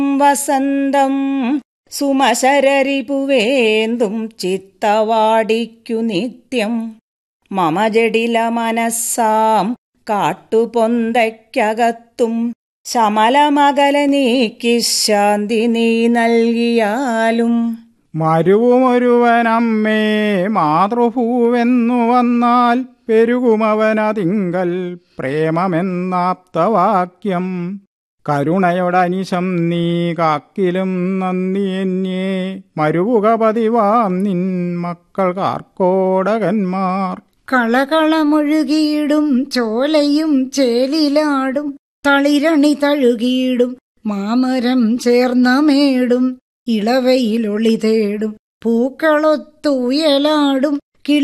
വസന്തം സുമശരരിപുവേന്തും ചിത്തവാടിക്കു നിത്യം മമ ജടില മനസ്സാം കാട്ടുപൊന്തയ്ക്കകത്തും ശമലമകല നീക്കി ശാന്തി നീ നൽകിയാലും മരുവുമൊരുവനമ്മേ മാതൃഭൂവെന്നു വന്നാൽ പെരുകുമവനതിങ്കൽ പ്രേമമെന്നാപ്തവാക്യം കരുണയോടനിശം നീ കാക്കിലും നന്ദി എന്നെ മരുവുക പതിവാം നിൻ മക്കൾ കാർക്കോടകന്മാർ കളകളമൊഴുകിയിടും ചോലയും ചേലിലാടും തളിരണി തഴുകിയിടും മാമരം ചേർന്ന മേടും ഇളവയിലൊളി തേടും പൂക്കളൊത്തുയലാടും